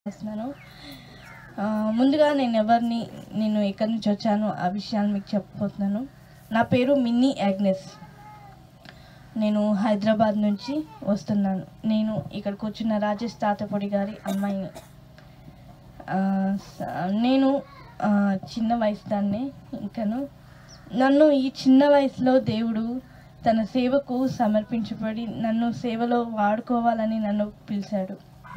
చేస్తున్నాను ఆ, ముందుగా నేను ఎవరిని నేను ఎక్కడి నుంచి వచ్చాను ఆ విషయాలు మీకు చెప్పబోతున్నాను నా పేరు మిన్నీ యాగ్నెస్ నేను హైదరాబాద్ నుంచి వస్తున్నాను నేను ఇక్కడ కూర్చున్న రాజేష్ తాతపొడి గారి అమ్మాయిని ఆ, స- నేను ఆ, చిన్న వయసు దాన్ని ఇంకను నన్ను ఈ చిన్న వయసులో దేవుడు తన సేవకు సమర్పించబడి నన్ను సేవలో వాడుకోవాలని నన్ను పిలిచాడు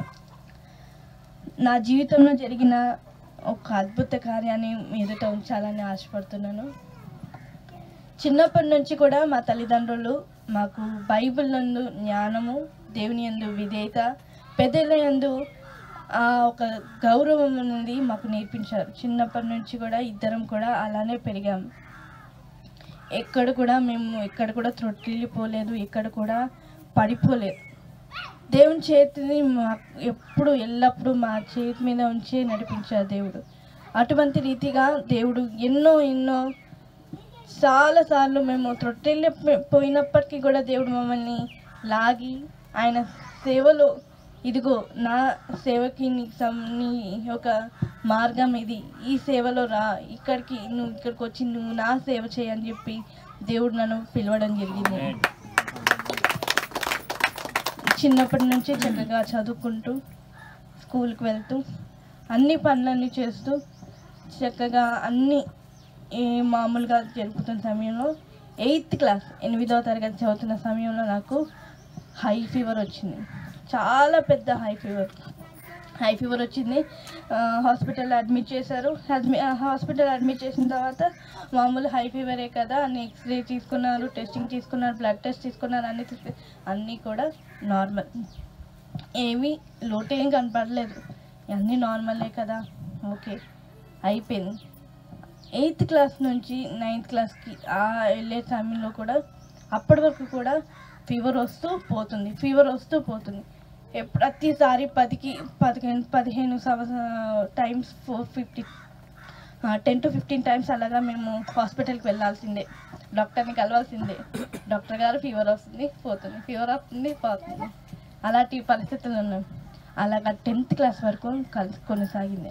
నా జీవితంలో జరిగిన ఒక అద్భుత కార్యాన్ని మీ ఎదుట ఉంచాలని ఆశపడుతున్నాను చిన్నప్పటి నుంచి కూడా మా తల్లిదండ్రులు మాకు బైబిల్ నందు జ్ఞానము దేవుని యందు విధేయత పెద్దల యందు ఆ ఒక గౌరవం అనేది మాకు నేర్పించారు చిన్నప్పటి నుంచి కూడా ఇద్దరం కూడా అలానే పెరిగాము ఎక్కడ కూడా మేము ఎక్కడ కూడా త్రొట్టిల్లిపోలేదు ఎక్కడ కూడా పడిపోలేదు దేవుని చేతిని మా ఎప్పుడు ఎల్లప్పుడూ మా చేతి మీద ఉంచి నడిపించారు దేవుడు అటువంటి రీతిగా దేవుడు ఎన్నో ఎన్నో చాలాసార్లు మేము త్రొట్టెళ్ళి పోయినప్పటికీ కూడా దేవుడు మమ్మల్ని లాగి ఆయన సేవలో ఇదిగో నా సేవకి నీకు సం- నీ ఒక మార్గం ఇది ఈ సేవలో రా ఇక్కడికి నువ్వు ఇక్కడికి వచ్చి నువ్వు నా సేవ చేయని చెప్పి దేవుడు నన్ను పిలవడం జరిగింది చిన్నప్పటి నుంచి చక్కగా చదువుకుంటూ స్కూల్కి వెళ్తూ అన్ని పనులన్నీ చేస్తూ చక్కగా అన్ని ఏ మామూలుగా జరుపుతున్న సమయంలో ఎయిత్ క్లాస్ ఎనిమిదవ తరగతి చదువుతున్న సమయంలో నాకు హై ఫీవర్ వచ్చింది చాలా పెద్ద హై ఫీవర్ హై ఫీవర్ వచ్చింది ఆ, హాస్పిటల్లో అడ్మిట్ చేశారు అడ్మి ఆ, హాస్పిటల్ అడ్మిట్ చేసిన తర్వాత మామూలు హై ఫీవరే కదా అన్ని ఎక్స్రే తీసుకున్నారు టెస్టింగ్ తీసుకున్నారు బ్లడ్ టెస్ట్ తీసుకున్నారు అన్ని తీసుకు అన్నీ కూడా నార్మల్ ఏమీ లోటు ఏం కనపడలేదు అన్నీ నార్మలే కదా ఓకే అయిపోయింది ఎయిత్ క్లాస్ నుంచి నైన్త్ క్లాస్కి ఆ వెళ్ళే సమయంలో కూడా అప్పటి వరకు కూడా ఫీవర్ వస్తూ పోతుంది ఫీవర్ వస్తూ పోతుంది ఎప్- ప్రతిసారి పదికి పదిహేను పదిహేను సంవత్సర times four fifty ten to fifteen times అలాగా మేము హాస్పిటల్కి వెళ్ళాల్సిందే డాక్టర్ని కలవాల్సిందే డాక్టర్ గారు ఫీవర్ వస్తుంది పోతుంది ఫీవర్ వస్తుంది పోతుంది అలాంటి పరిస్థితులు ఉన్నాం అలాగా టెన్త్ క్లాస్ వరకు కల్ కొనసాగింది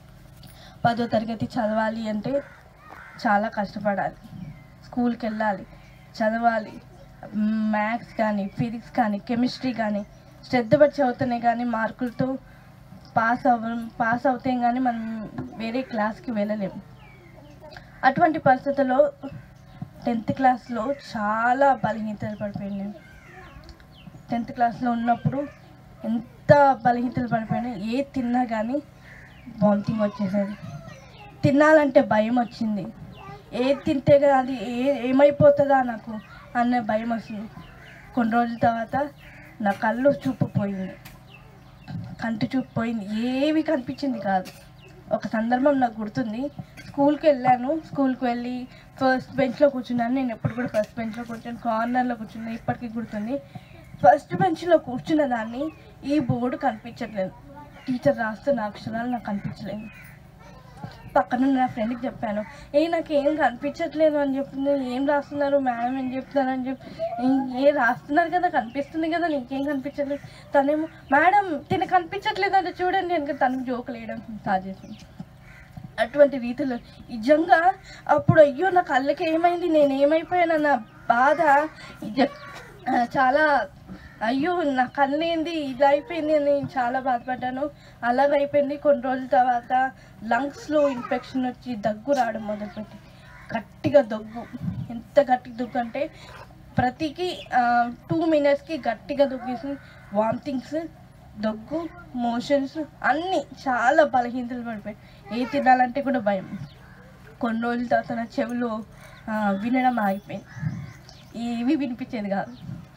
పదో తరగతి చదవాలి అంటే చాలా కష్టపడాలి స్కూల్కి వెళ్ళాలి చదవాలి మ్యాథ్స్ కానీ ఫిజిక్స్ కానీ కెమిస్ట్రీ కానీ శ్రద్ధ పడి చదువుతూనే కానీ మార్కులతో పాస్ అవ్వ పాస్ అవుతే కానీ మనం వేరే క్లాస్కి వెళ్ళలేము అటువంటి పరిస్థితుల్లో టెన్త్ క్లాస్లో చాలా బలహీనతలు పడిపోయాను నేను టెన్త్ క్లాస్లో ఉన్నప్పుడు ఎంత బలహీనతలు పడిపోయినా ఏ తిన్నా కానీ వామిటింగ్ వచ్చేసేది తినాలంటే భయం వచ్చింది ఏ తింటే కదా అది ఏ ఏమైపోతుందా నాకు అన్న భయం వస్తుంది కొన్ని రోజుల తర్వాత నా కళ్ళు చూపు పోయింది కంటి చూపు పోయింది ఏవి కనిపించింది కాదు ఒక సందర్భం నాకు గుర్తుంది స్కూల్కి వెళ్ళాను స్కూల్కి వెళ్ళి ఫస్ట్ బెంచ్లో కూర్చున్నాను నేను ఎప్పుడు కూడా ఫస్ట్ బెంచ్లో కూర్చొని కార్నర్లో కూర్చున్నా ఇప్పటికీ గుర్తుంది ఫస్ట్ బెంచ్లో కూర్చున్న దాన్ని ఈ బోర్డు కనిపించట్లేదు టీచర్ రాస్తున్న అక్షరాలు నాకు కనిపించలేదు పక్కన నా ఫ్రెండ్కి చెప్పాను ఏ నాకు ఏం కనిపించట్లేదు అని చెప్తుంది ఏం రాస్తున్నారు మేడం ఏం చెప్తున్నారు అని చెప్పి "ఏ- ఏ రాస్తున్నారు కదా కనిపిస్తుంది కదా నీకేం కనిపించట్లేదు తనేమో మేడం తిన కనిపించట్లేదు అంటే చూడండి అని తనకు జోకులు వేయడం స్టార్ట్ చేసింది అటువంటి రీతిలో నిజంగా అప్పుడు అయ్యో నా కళ్ళకి ఏమైంది నేను ఏమైపోయానన్న బాధ నిజ- ఆ, చాలా అయ్యో నా కళ్ళు ఏంది ఇలా అయిపోయింది అని చాలా బాధపడ్డాను అలాగ అయిపోయింది కొన్ని రోజుల తర్వాత లంగ్స్లో ఇన్ఫెక్షన్ వచ్చి దగ్గు రావడం మొదలుపెట్టి గట్టిగా దగ్గు ఎంత గట్టిగా దగ్గు అంటే ప్రతికి టూ మినిట్స్కి గట్టిగా దగ్గేసి వామిటింగ్స్ దగ్గు మోషన్స్ అన్నీ చాలా బలహీనతలు పడిపోయాయి ఏ తినాలంటే కూడా భయం కొన్ని రోజుల తర్వాత నా చెవిలో ఆ, వినడం ఆగిపోయింది ఏవి వినిపించేది కాదు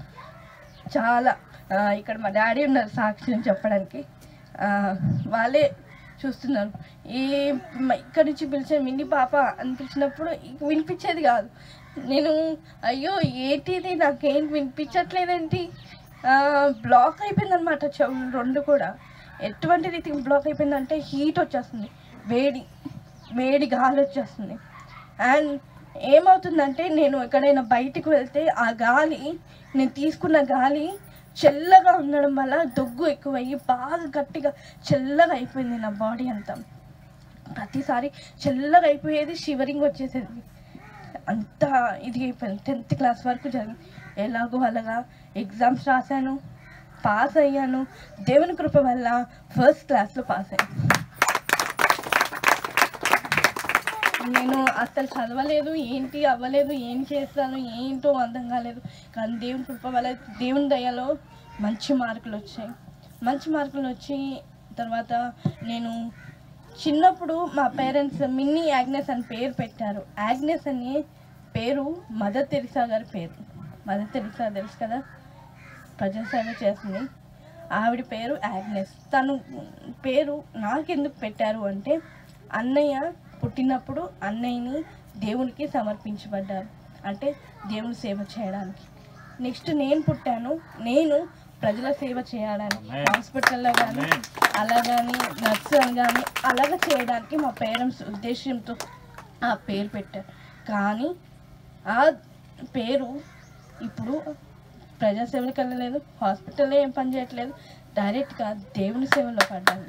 చాలా ఆ, ఇక్కడ మా డాడీ ఉన్నారు సాక్ష్యం చెప్పడానికి ఆ, వాళ్ళే చూస్తున్నారు ఈ మ- ఇక్కడ నుంచి పిలిచే మిన్ని పాప అని పిలిచినప్పుడు ఇక వినిపించేది కాదు నేను అయ్యో ఏంటిది నాకేం వినిపించట్లేదేంటి బ్లాక్ అయిపోయింది అనమాట చెవులు రెండు కూడా ఎటువంటి రీతికి బ్లాక్ అయిపోయిందంటే హీట్ వచ్చేస్తుంది వేడి వేడి గాలి వచ్చేస్తుంది అండ్ ఏమవుతుందంటే నేను ఎక్కడైనా బయటికి వెళ్తే ఆ గాలి నేను తీసుకున్న గాలి చల్లగా ఉండడం వల్ల దగ్గు ఎక్కువయ్యి బాగా గట్టిగా చల్లగా అయిపోయింది నా బాడీ అంతా ప్రతిసారి చల్లగా అయిపోయేది షివరింగ్ వచ్చేసేది అంత ఇది అయిపోయింది టెన్త్ క్లాస్ వరకు జరిగింది ఎలాగో అలాగా ఎగ్జామ్స్ రాశాను పాస్ అయ్యాను దేవుని కృప వల్ల ఫస్ట్ క్లాస్లో పాస్ అయ్యాను నేను అసలు చదవలేదు ఏంటి అవ్వలేదు ఏం చేస్తాను ఏంటో అర్థం కాలేదు కానీ దేవుని కృప వల్ల దేవుని దయలో మంచి మార్కులు వచ్చాయి మంచి మార్కులు వచ్చి తర్వాత నేను చిన్నప్పుడు మా పేరెంట్స్ మిన్నీ యాగ్నెస్ అని పేరు పెట్టారు యాగ్నెస్ అనే పేరు మదర్ తెరిసా గారి పేరు మదర్ తెరిసా తెలుసు కదా ప్రజాసేవ చేస్తుంది ఆవిడ పేరు యాగ్నెస్ తను పేరు నాకెందుకు పెట్టారు అంటే అన్నయ్య పుట్టినప్పుడు అన్నయ్యని దేవునికి సమర్పించబడ్డారు అంటే దేవుని సేవ చేయడానికి నెక్స్ట్ నేను పుట్టాను నేను ప్రజల సేవ చేయడానికి హాస్పిటల్లో కానీ అలా కానీ నర్సు అని కానీ అలాగ చేయడానికి మా పేరెంట్స్ ఉద్దేశంతో ఆ పేరు పెట్టారు కానీ ఆ పేరు ఇప్పుడు ప్రజాసేవలకు వెళ్ళలేదు హాస్పిటల్లో ఏం పని చేయట్లేదు డైరెక్ట్గా దేవుని సేవలో పడ్డాను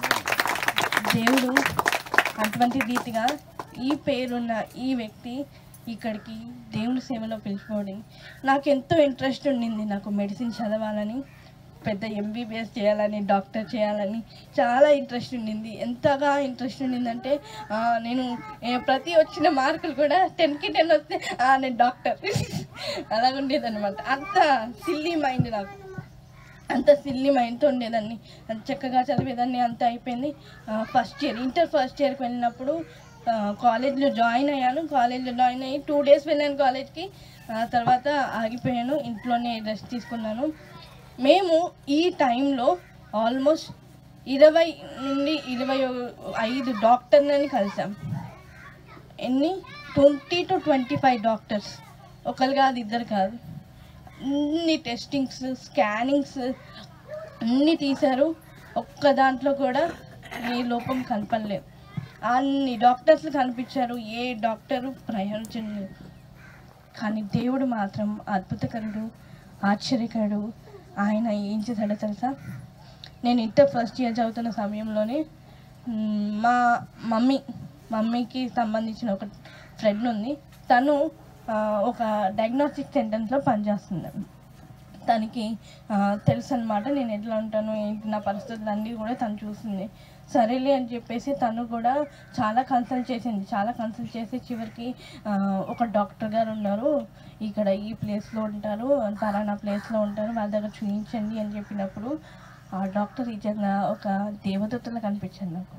దేవుడు అటువంటి రీతిగా ఈ పేరున్న ఈ వ్యక్తి ఇక్కడికి దేవుని సేవలో పిలిచిపోవడం నాకు ఎంతో ఇంట్రెస్ట్ ఉండింది నాకు మెడిసిన్ చదవాలని పెద్ద ఎంబీబీఎస్ చేయాలని డాక్టర్ చేయాలని చాలా ఇంట్రెస్ట్ ఉండింది ఎంతగా ఇంట్రెస్ట్ ఉండిందంటే ఆ, నేను ఏ, ప్రతి వచ్చిన మార్కులు కూడా టెన్కి టెన్ వస్తే ఆ, నేను డాక్టర్ అలాగ ఉండేది అనమాట అంత సిల్లీ మైండ్ నాకు అంత సిల్లీ మైండ్తో ఉండేదాన్ని అంత చక్కగా చదివేదాన్ని అంత అయిపోయింది ఫస్ట్ ఇయర్ ఇంటర్ ఫస్ట్ ఇయర్కి వెళ్ళినప్పుడు కాలేజ్లో జాయిన్ అయ్యాను కాలేజ్లో జాయిన్ అయ్యి టూ డేస్ వెళ్ళాను కాలేజ్కి ఆ తర్వాత ఆగిపోయాను ఇంట్లోనే రెస్ట్ తీసుకున్నాను మేము ఈ టైంలో ఆల్మోస్ట్ ఇరవై నుండి ఇరవై ఐదు డాక్టర్లని కలిసాం ఎన్ని twenty two twenty five doctors ఒకరు కాదు ఇద్దరు కాదు అన్ని టెస్టింగ్స్ స్కానింగ్స్ అన్నీ తీశారు ఒక్క దాంట్లో కూడా ఏ లోపం కనపడలేదు అన్ని డాక్టర్స్ కనిపించారు ఏ డాక్టరు ప్రయోజనం లేదు కానీ దేవుడు మాత్రం అద్భుతకరుడు ఆశ్చర్యకరుడు ఆయన ఏం చేశాడో తెలుసా నేను ఇంటర్ ఫస్ట్ ఇయర్ చదువుతున్న సమయంలోనే మ్, మా మమ్మీ మమ్మీకి సంబంధించిన ఒక ఫ్రెండ్ ఉంది తను ఆ, ఒక డయాగ్నోస్టిక్ సెంటర్స్లో పనిచేస్తుంది తనకి ఆ, తెలుసు అనమాట నేను ఎట్లా ఉంటాను ఏంటి నా పరిస్థితులు అన్నీ కూడా తను చూసింది సరేలే అని చెప్పేసి తను కూడా చాలా కన్సల్ట్ చేసింది చాలా కన్సల్ట్ చేసి చివరికి ఆ, ఒక డాక్టర్ గారు ఉన్నారు ఇక్కడ ఈ ప్లేస్లో ఉంటారు పలానా ప్లేస్లో ఉంటారు వాళ్ళ దగ్గర చూపించండి అని చెప్పినప్పుడు ఆ డాక్టర్ నిజంగా ఒక దేవదత్తులా కనిపించాడు నాకు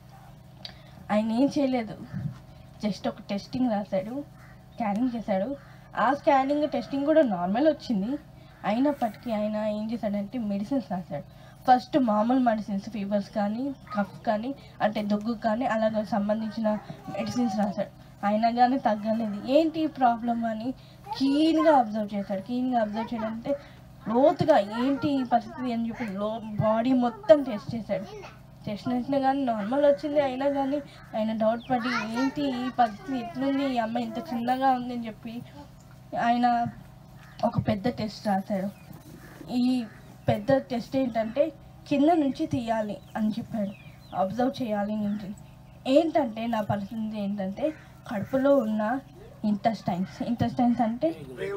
ఆయన ఏం చేయలేదు జస్ట్ ఒక టెస్టింగ్ రాశాడు స్కానింగ్ చేశాడు ఆ స్కానింగ్ టెస్టింగ్ కూడా నార్మల్ వచ్చింది అయినప్పటికీ ఆయన ఏం చేశాడంటే మెడిసిన్స్ రాశాడు ఫస్ట్ మామూలు మెడిసిన్స్ ఫీవర్స్ కానీ కఫ్ కానీ అంటే దగ్గు కానీ అలాగ సంబంధించిన మెడిసిన్స్ రాశాడు అయినా కానీ తగ్గలేదు ఏంటి ప్రాబ్లం అని కీన్గా అబ్జర్వ్ చేశాడు కీన్గా అబ్జర్వ్ చేయడం అంటే లోతుగా ఏంటి ఈ పరిస్థితి అని చెప్పి లో బాడీ మొత్తం టెస్ట్ చేశాడు చేసినట్లే కానీ నార్మల్ వచ్చింది అయినా కానీ ఆయన డౌట్ పడి ఏంటి ఈ పరిస్థితి ఎట్లుంది ఈ అమ్మాయి ఇంత చిన్నగా ఉంది అని చెప్పి ఆయన ఒక పెద్ద టెస్ట్ రాశాడు ఈ పెద్ద టెస్ట్ ఏంటంటే కింద నుంచి తీయాలి అని చెప్పాడు అబ్జర్వ్ చేయాలి నుంచి ఏంటంటే నా పరిస్థితి ఏంటంటే కడుపులో ఉన్న ఇంటెస్టైన్స్ ఇంటెస్టైన్స్ అంటే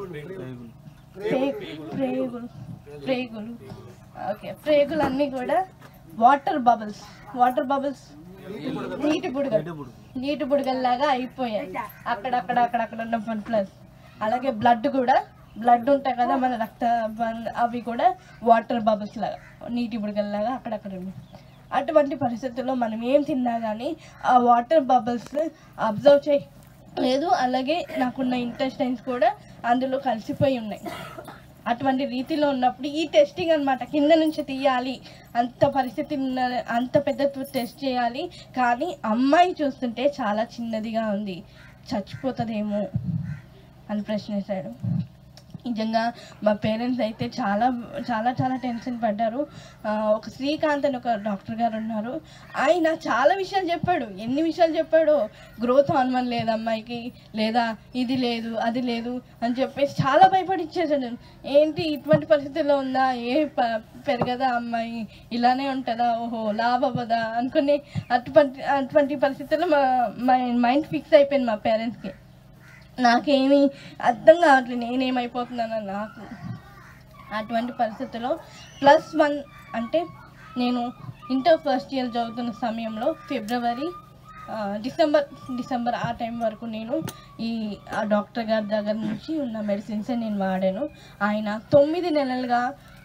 ప్రే- ప్రేగులు ప్రేగులు ఓకే ప్రేగులు అన్నీ కూడా వాటర్ బబుల్స్ వాటర్ బబుల్స్ నీటి బుడగలు నీటి బుడగల్లాగా అయిపోయాయి అక్కడక్కడ అక్కడక్కడ ఉన్న ఫన్ ప్లస్ అలాగే బ్లడ్ కూడా బ్లడ్ ఉంటాయి కదా మన రక్త బం- అవి కూడా వాటర్ బబుల్స్ లాగా నీటి బుడగల్లాగా అక్కడక్కడ ఉన్నాయి అటువంటి పరిస్థితుల్లో మనం ఏం తిన్నా కానీ ఆ వాటర్ బబుల్స్ అబ్జర్వ్ చేయ లేదు అలాగే నాకున్న ఇంటెస్టైన్స్ కూడా అందులో కలిసిపోయి ఉన్నాయి అటువంటి రీతిలో ఉన్నప్పుడు ఈ టెస్టింగ్ అన్నమాట కింద నుంచి తీయాలి అంత పరిస్థితి ఉన్న అంత పెద్ద టెస్ట్ చేయాలి కానీ అమ్మాయి చూస్తుంటే చాలా చిన్నదిగా ఉంది చచ్చిపోతుందేమో అని ప్రశ్నించాడు నిజంగా మా పేరెంట్స్ అయితే చాలా చాలా చాలా టెన్షన్ పడ్డారు ఆ, ఒక శ్రీకాంత్ అని ఒక డాక్టర్ గారు ఉన్నారు ఆయన చాలా విషయాలు చెప్పాడు ఎన్ని విషయాలు చెప్పాడో గ్రోత్ హార్మోన్ లేదు అమ్మాయికి లేదా ఇది లేదు అది లేదు అని చెప్పేసి చాలా భయపడిచ్చేసాడు ఏంటి ఇటువంటి పరిస్థితుల్లో ఉందా ఏ ప పెరగదా అమ్మాయి ఇలానే ఉంటుందా ఓహో లాభవదా అనుకుని అటువంటి అటువంటి పరిస్థితుల్లో మా మా మైండ్ ఫిక్స్ అయిపోయింది మా పేరెంట్స్కి నాకేమీ అర్థం కావట్లేదు నేనేమైపోతున్నానో నాకు అటువంటి పరిస్థితుల్లో ప్లస్ వన్ అంటే నేను ఇంటర్ ఫస్ట్ ఇయర్ చదువుతున్న సమయంలో ఫిబ్రవరి ఆ, డిసెంబర్ డిసెంబర్ ఆ టైం వరకు నేను ఈ ఆ డాక్టర్ గారి దగ్గర నుంచి ఉన్న మెడిసిన్సే నేను వాడాను ఆయన తొమ్మిది నెలలుగా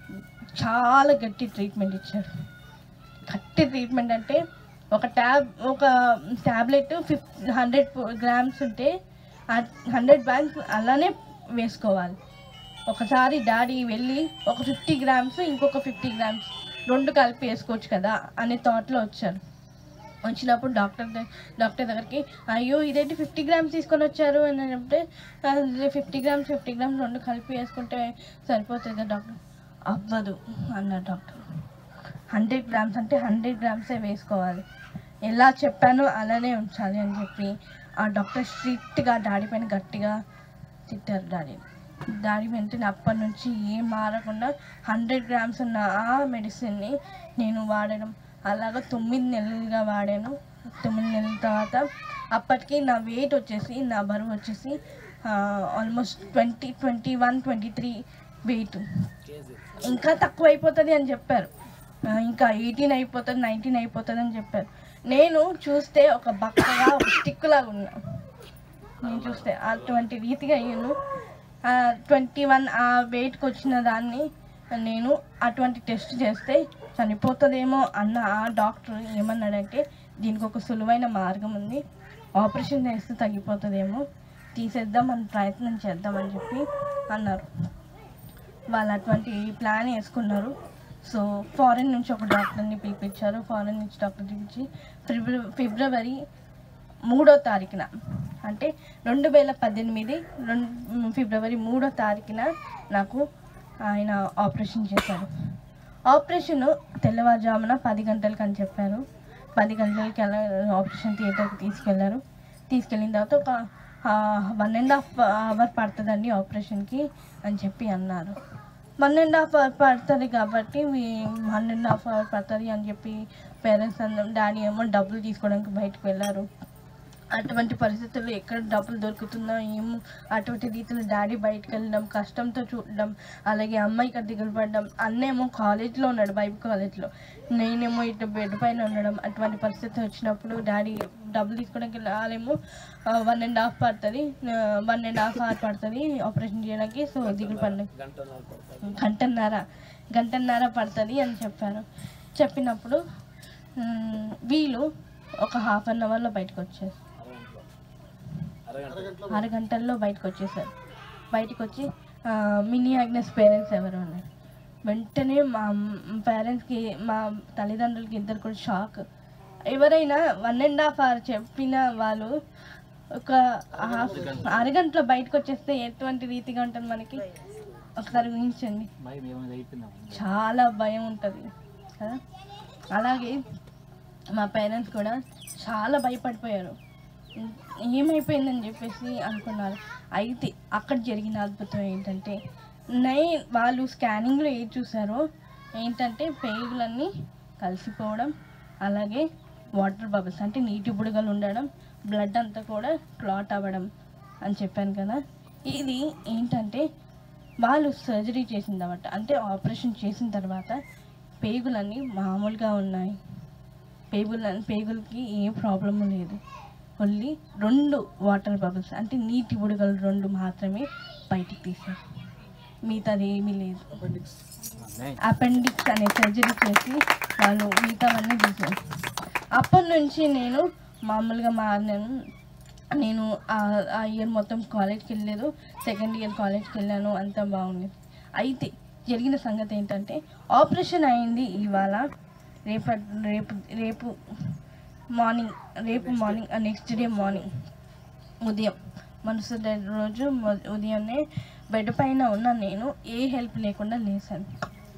చాలా గట్టి ట్రీట్మెంట్ ఇచ్చారు గట్టి ట్రీట్మెంట్ అంటే ఒక ట్యాబ్ ఒక ట్యాబ్లెట్ ఫిఫ్ హండ్రెడ్ గ్రామ్స్ ఉంటే ఆ హండ్రెడ్ గ్రామ్స్ అలానే వేసుకోవాలి ఒకసారి డాడీ వెళ్ళి ఒక ఫిఫ్టీ గ్రామ్స్ ఇంకొక ఫిఫ్టీ గ్రామ్స్ రెండు కలిపి వేసుకోవచ్చు కదా అనే థాట్లో వచ్చారు వచ్చినప్పుడు డాక్టర్ ద- డాక్టర్ దగ్గరికి అయ్యో ఇదేంటి ఫిఫ్టీ గ్రామ్స్ తీసుకొని వచ్చారు అని చెప్తే ఫిఫ్టీ గ్రామ్స్ ఫిఫ్టీ గ్రామ్స్ రెండు కలిపి వేసుకుంటే సరిపోతుంది కదా డాక్టర్ అవ్వదు అన్నారు డాక్టర్ హండ్రెడ్ గ్రామ్స్ అంటే హండ్రెడ్ గ్రామ్సే వేసుకోవాలి ఎలా చెప్పానో అలానే ఉంచాలి అని చెప్పి ఆ డాక్టర్ స్ట్రిక్ట్గా డాడీ పైన గట్టిగా తిట్టారు డాడీ డాడీ వెంటనే అప్పటి నుంచి ఏం మారకుండా హండ్రెడ్ గ్రామ్స్ ఉన్న ఆ మెడిసిన్ని నేను వాడడం అలాగా తొమ్మిది నెలలుగా వాడాను తొమ్మిది నెలల తర్వాత అప్పటికి నా వెయిట్ వచ్చేసి నా బరువు వచ్చేసి almost twenty twenty one twenty three weight ఇంకా తక్కువ అయిపోతుంది అని చెప్పారు ఆ, ఇంకా ఎయిటీన్ అయిపోతుంది నైన్టీన్ అయిపోతుంది అని చెప్పారు నేను చూస్తే ఒక బక్కగా ఒక స్టిక్ లాగా ఉన్నా నేను చూస్తే అటువంటి రీతిగా అయ్యాను ట్వంటీ వన్ ఆ వెయిట్కి వచ్చిన దాన్ని నేను అటువంటి టెస్ట్ చేస్తే చనిపోతుందేమో అన్న ఆ డాక్టర్ ఏమన్నాడంటే దీనికి ఒక సులువైన మార్గం ఉంది ఆపరేషన్ చేస్తే తగ్గిపోతుందేమో తీసేద్దాం అని ప్రయత్నం చేద్దామని చెప్పి అన్నారు వాళ్ళు అటువంటి ప్లాన్ వేసుకున్నారు సో ఫారెన్ నుంచి ఒక డాక్టర్ని పిలిపించారు ఫారెన్ నుంచి డాక్టర్ పిలిపించి ఫిబ్ర ఫిబ్రవరి మూడో తారీఖున అంటే రెండు వేల పద్దెనిమిది రెండు ఫిబ్రవరి మూడో తారీఖున నాకు ఆయన ఆపరేషన్ చేశారు ఆపరేషన్ తెల్లవారుజామున పది గంటలకు అని చెప్పారు పది గంటలకి అలా ఆపరేషన్ థియేటర్కి తీసుకెళ్లారు తీసుకెళ్ళిన తర్వాత ఒక వన్ అండ్ హాఫ్ అవర్ పడుతుందండి ఆపరేషన్కి అని చెప్పి అన్నారు వన్ అండ్ హాఫ్ అవర్ పడుతుంది కాబట్టి వన్ అండ్ హాఫ్ అవర్ పడుతుంది అని చెప్పి పేరెంట్స్ అందరం డాడీ ఏమో డబ్బులు తీసుకోవడానికి బయటకు వెళ్ళారు అటువంటి పరిస్థితుల్లో ఎక్కడ డబ్బులు దొరుకుతుందో ఏమో అటువంటి రీతిలో డాడీ బయటకు వెళ్ళడం కష్టంతో చూడడం అలాగే అమ్మాయికి దిగులు పడడం అన్నేమో కాలేజ్లో ఉన్నాడు బైబిల్ కాలేజ్లో నేనేమో ఇట్లా బెడ్ పైన ఉండడం అటువంటి పరిస్థితి వచ్చినప్పుడు డాడీ డబ్బులు తీసుకోవడానికి వాళ్ళేమో వన్ అండ్ హాఫ్ పడుతుంది వన్ అండ్ హాఫ్ అవర్ పడుతుంది ఆపరేషన్ చేయడానికి సో దిగులు పడడం గంటన్నర గంటన్నర పడుతుంది అని చెప్పారు చెప్పినప్పుడు మ్, వీళ్ళు ఒక హాఫ్ అన్ అవర్లో బయటకు వచ్చారు అరగంటల్లో బయటకు వచ్చేసారు బయటకు వచ్చి ఆ, మినీ ఆగ్నెస్ పేరెంట్స్ ఎవరు ఉన్నారు వెంటనే మా పేరెంట్స్కి మా తల్లిదండ్రులకి ఇద్దరు కూడా షాక్ ఎవరైనా వన్ అండ్ హాఫ్ అవర్ చెప్పిన వాళ్ళు ఒక హాఫ్ అరగంటలో బయటకు వచ్చేస్తే ఎటువంటి రీతిగా ఉంటుంది మనకి ఒకసారి ఊహించండి చాలా భయం ఉంటుంది కదా అలాగే మా పేరెంట్స్ కూడా చాలా భయపడిపోయారు ఏమైపోయిందని చెప్పేసి అనుకున్నారు అయితే అక్కడ జరిగిన అద్భుతం ఏంటంటే నైన్ వాళ్ళు స్కానింగ్లో ఏది చూసారో ఏంటంటే పేగులన్నీ కలిసిపోవడం అలాగే వాటర్ బబుల్స్ అంటే నీటి బుడగలు ఉండడం బ్లడ్ అంతా కూడా క్లాట్ అవ్వడం అని చెప్పాను కదా ఇది ఏంటంటే వాళ్ళు సర్జరీ చేసిన తర్వాత అంటే ఆపరేషన్ చేసిన తర్వాత పేగులన్నీ మామూలుగా ఉన్నాయి పేగుల పేగులకి ఏ ప్రాబ్లము లేదు ఓన్లీ రెండు వాటర్ బబుల్స్ అంటే నీటి బుడగలు రెండు మాత్రమే బయటికి తీశారు మిగతాది ఏమీ లేదు అపెండిక్స్ అనే సర్జరీ చేసి వాళ్ళు మిగతావన్నీ తీశారు అప్పటి నుంచి నేను మామూలుగా మారినాను నేను ఆ- ఆ ఇయర్ మొత్తం కాలేజ్కి వెళ్ళలేదు సెకండ్ ఇయర్ కాలేజ్కి వెళ్ళాను అంతా బాగుంది అయితే జరిగిన సంగతి ఏంటంటే ఆపరేషన్ అయింది ఇవాళ రేపు రేపు రేపు మార్నింగ్ రేపు మార్నింగ్ నెక్స్ట్ డే మార్నింగ్ ఉదయం మరుసటి రోజు మొ- ఉదయాన్నే బెడ్ పైన ఉన్న నేను ఏ హెల్ప్ లేకుండా లేసాను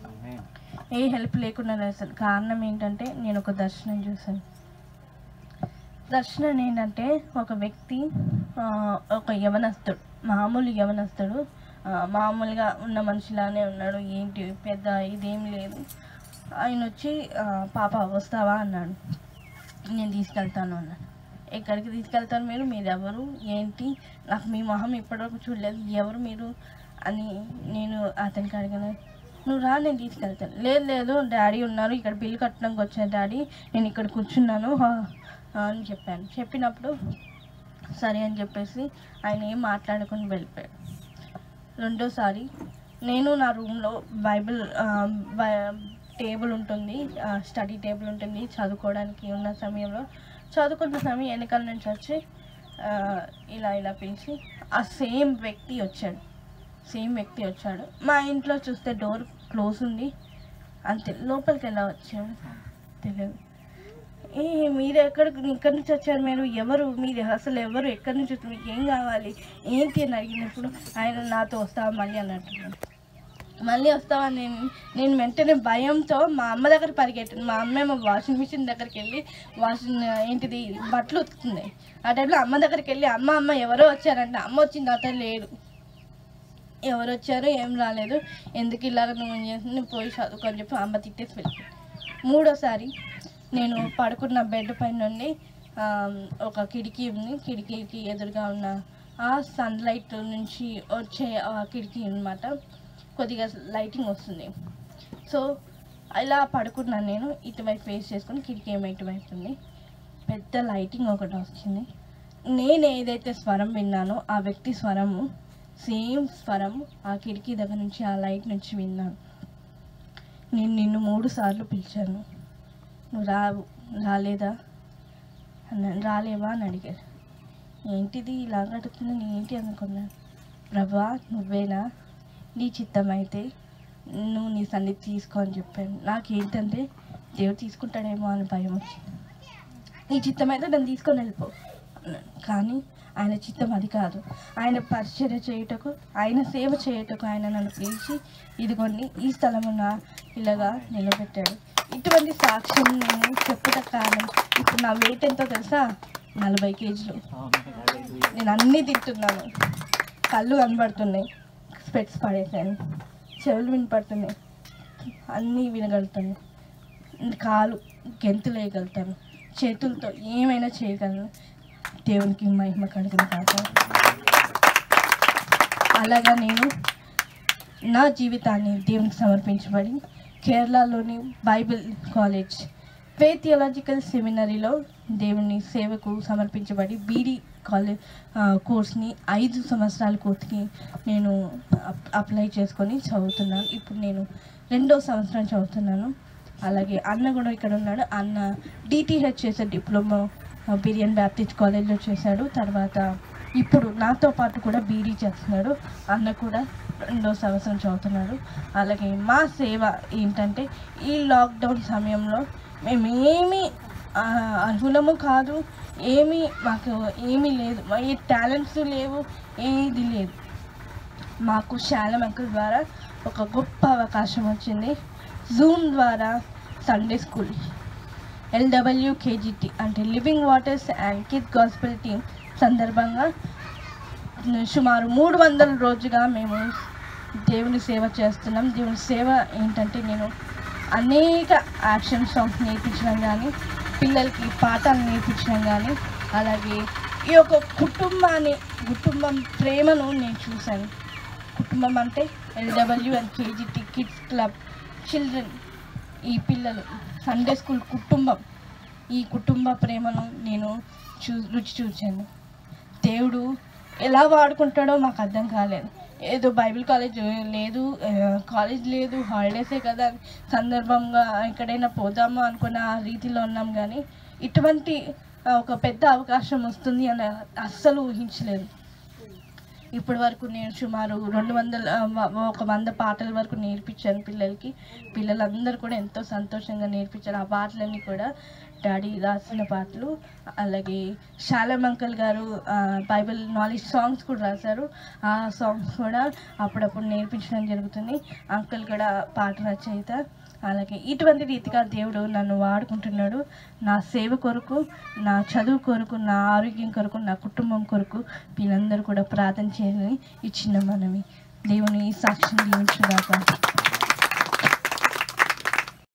ఏ హెల్ప్ లేకుండా లేసాను కారణం ఏంటంటే నేను ఒక దర్శనం చూశాను దర్శనం ఏంటంటే ఒక వ్యక్తి ఆ, ఒక యవనస్తుడు మామూలు యవనస్తుడు ఆ, మామూలుగా ఉన్న మనిషిలానే ఉన్నాడు ఏంటి పెద్ద ఇదేం లేదు ఆయన వచ్చి ఆ, పాప వస్తావా అన్నాడు నేను తీసుకెళ్తాను అన్నాడు ఎక్కడికి తీసుకెళ్తారు మీరు మీరు ఎవరు ఏంటి నాకు మీ మొహం ఇప్పటివరకు చూడలేదు ఎవరు మీరు అని నేను అతనికి అడిగాను నువ్వు రా నేను తీసుకెళ్తాను లేదు లేదు డాడీ ఉన్నారు ఇక్కడ బిల్లు కట్టడానికి వచ్చాను డాడీ నేను ఇక్కడ కూర్చున్నాను ఆ, అని చెప్పాను చెప్పినప్పుడు సరే అని చెప్పేసి ఆయన ఏం మాట్లాడుకుని వెళ్ళిపోయాడు రెండోసారి నేను నా రూమ్లో బైబిల్ ఆ, బై- టేబుల్ ఉంటుంది ఆ, స్టడీ టేబుల్ ఉంటుంది చదువుకోవడానికి ఉన్న సమయంలో చదువుకున్న సమయం వెనకాల నుంచి వచ్చి ఆ, ఇలా ఇలా పిలిచి ఆ సేమ్ వ్యక్తి వచ్చాడు సేమ్ వ్యక్తి వచ్చాడు మా ఇంట్లో చూస్తే డోర్ క్లోజ్ ఉంది అంతే లోపలికి ఎలా వచ్చాడు తెలియదు ఏ మీరు ఎక్కడ ఇక్కడి నుంచి వచ్చారు మీరు ఎవరు మీరు అసలు ఎవరు ఎక్కడి నుంచి వచ్చారు మీకు ఏం కావాలి ఏంటి అని అడిగినప్పుడు ఆయన నాతో వస్తావా మళ్ళీ అన్నట్టున్నాడు మళ్ళీ వస్తావా నేను నేను వెంటనే భయంతో మా అమ్మ దగ్గర పరిగెట్టాను మా అమ్మ ఏమో వాషింగ్ మిషన్ దగ్గరికి వెళ్ళి వాషింగ్ ఏంటిది బట్టలు ఉతుకుతుంది ఆ టైంలో అమ్మ దగ్గరికి వెళ్ళి అమ్మ అమ్మ ఎవరో వచ్చారంటే అమ్మ వచ్చింది అతను లేడు ఎవరు వచ్చారో ఏం రాలేదు ఎందుకు ఇలాగ నువ్వు ఏం చేస్తుంది నువ్వు పోయి చదువుకో అని చెప్పి అమ్మ తిట్టేసి వెళ్ళి మూడోసారి నేను పడుకున్న బెడ్ పైన నుండి ఆ, ఒక కిటికీ ఉంది కిటికీకి ఎదురుగా ఉన్న ఆ సన్లైట్ నుంచి వచ్చే ఆ కిటికీ అన్నమాట కొద్దిగా లైటింగ్ వస్తుంది సో ఇలా పడుకున్నాను నేను ఇటువైపు ఫేస్ చేసుకొని కిటికీ ఏమో ఇటువైపు ఉంది పెద్ద లైటింగ్ ఒకటి వచ్చింది నేను ఏదైతే స్వరం విన్నానో ఆ వ్యక్తి స్వరము సేమ్ స్వరం ఆ కిటికీ దగ్గర నుంచి ఆ లైట్ నుంచి విన్నాను నేను నిన్ను మూడు సార్లు పిలిచాను నువ్వు రావు రాలేదా అన్నాను రాలేవా అని అడిగారు ఏంటిది ఇలా అడుగుతున్నా నేను ఏంటి అనుకున్నాను ప్రభా నువ్వేనా నీ చిత్తం అయితే నువ్వు నీ సన్నిధి తీసుకో అని చెప్పాను నాకేంటంటే దేవుడు తీసుకుంటాడేమో అని భయం వచ్చింది నీ చిత్తం అయితే నన్ను తీసుకొని వెళ్ళిపో అన్నాను కానీ ఆయన చిత్తం అది కాదు ఆయన పరిచర్య చేయుటకు ఆయన సేవ చేయుటకు ఆయన నన్ను పిలిచి ఇదిగోండి ఈ స్థలమున ఇలాగా నిలబెట్టాడు ఇటువంటి సాక్ష్యం నేను చెప్పుట కారణం ఇప్పుడు నా వెయిట్ ఎంతో తెలుసా నలభై కేజీలు నేను అన్నీ తింటున్నాను కళ్ళు కనబడుతున్నాయి స్పెట్స్ పడేసాను చెవులు వినపడుతున్నాయి అన్నీ వినగలుగుతాను కాలు గెంతులు వేయగలుగుతాను చేతులతో ఏమైనా చేయగలను దేవునికి మహిమ కలుగును కాక అలాగా నేను నా జీవితాన్ని దేవునికి సమర్పించబడి కేరళలోని బైబిల్ కాలేజ్ ఫే థియలాజికల్ సెమినరీలో దేవుని సేవకు సమర్పించబడి బీడీ కాలేజ్ కోర్స్ని ఐదు సంవత్సరాల కోర్స్కి నేను అప్- అప్లై చేసుకొని చదువుతున్నాను ఇప్పుడు నేను రెండో సంవత్సరం చదువుతున్నాను అలాగే అన్న కూడా ఇక్కడ ఉన్నాడు అన్న డిటిహెచ్ చేసే డిప్లొమా బిరియన్ బ్యాప్టిస్ట్ కాలేజ్లో చేశాడు తర్వాత ఇప్పుడు నాతో పాటు కూడా బీడీ చేస్తున్నాడు అన్న కూడా రెండో సంవత్సరం చదువుతున్నాడు అలాగే మా సేవ ఏంటంటే ఈ లాక్డౌన్ సమయంలో మేము ఏమీ ఆ, అర్హులము కాదు ఏమీ మాకు ఏమీ లేదు మా ఏ టాలెంట్స్ లేవు ఏది లేదు మాకు శాలం అంకుల్ ద్వారా ఒక గొప్ప అవకాశం వచ్చింది జూమ్ ద్వారా సండే స్కూల్ ఎల్డబ్ల్యూ కేజీటీ అంటే living waters and kid gospel team సందర్భంగా సుమారు మూడు వందల రోజుగా మేము దేవుని సేవ చేస్తున్నాం దేవుని సేవ ఏంటంటే నేను అనేక యాక్షన్ సాంగ్స్ నేర్పించడం కానీ పిల్లలకి పాఠాలు నేర్పించడం కానీ అలాగే ఈ యొక్క కుటుంబాన్ని కుటుంబం ప్రేమను నేను చూశాను కుటుంబం అంటే LW and KGT kids club children ఈ పిల్లలు సండే స్కూల్ కుటుంబం ఈ కుటుంబ ప్రేమను నేను చూ రుచి చూచాను దేవుడు ఎలా వాడుకుంటాడో మాకు అర్థం కాలేదు ఏదో బైబిల్ కాలేజ్ లేదు ఆ, కాలేజ్ లేదు హాలిడేసే కదా అని సందర్భంగా ఎక్కడైనా పోదామా అనుకున్న ఆ రీతిలో ఉన్నాం కానీ ఇటువంటి ఆ, ఒక పెద్ద అవకాశం వస్తుంది అని అస్సలు ఊహించలేదు ఇప్పటి వరకు నేను సుమారు రెండు వందల ఆ, వ- ఒక వంద పాటల వరకు నేర్పించాను పిల్లలకి పిల్లలందరూ కూడా ఎంతో సంతోషంగా నేర్పించారు ఆ పాటలన్నీ కూడా డాడీ రాసిన పాటలు అలాగే శాలం అంకల్ గారు ఆ, బైబిల్ నాలెడ్జ్ సాంగ్స్ కూడా రాశారు ఆ సాంగ్స్ కూడా అప్పుడప్పుడు నేర్పించడం జరుగుతుంది అంకల్ కూడా పాట రచయిత అలాగే ఇటువంటి రీతిగా దేవుడు నన్ను వాడుకుంటున్నాడు నా సేవ కొరకు నా చదువు కొరకు నా ఆరోగ్యం కొరకు నా కుటుంబం కొరకు వీళ్ళందరూ కూడా ప్రార్థన చేయాలని ఈ చిన్న మనవి దేవుని ఈ సాక్ష్యం దీవించుగాక